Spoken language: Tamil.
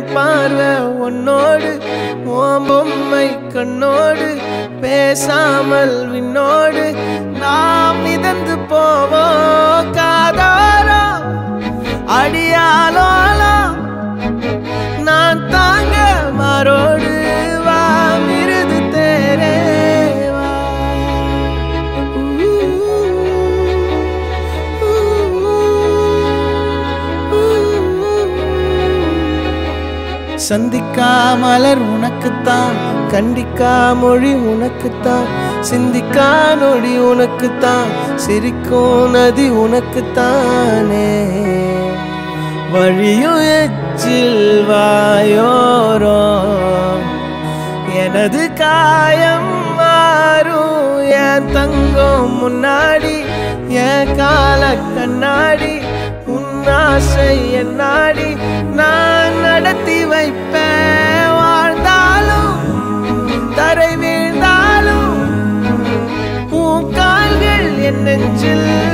என் பார்வை உன்னோடு உன் பொம்மை கண்ணோடு பேசாமல் விண்ணோடு நாம் மிதந்து போவோம் காதாரோ அடியாலோலோ நான் தாங்க மாறோடு வா மிருது தேரே வா சந்திக்கா மலர் உனக்குத்தான் கண்டிக்கா மொழி உனக்குத்தான் சிந்திக்கா நொடி உனக்குத்தான் சிரிக்கும் நதி உனக்குத்தானே வழியும் எச்சில் வாயோரம் எனது காயம் மாறும் என் தங்கம் முன்னாடி என் கால கண்ணாடி உன் ஆசை என் நாடி நான் நடத்தி வைப்பேன் வாழ்ந்தாலும் தரை வீழ்ந்தாலும் உன் கால்கள் என் நெஞ்சில்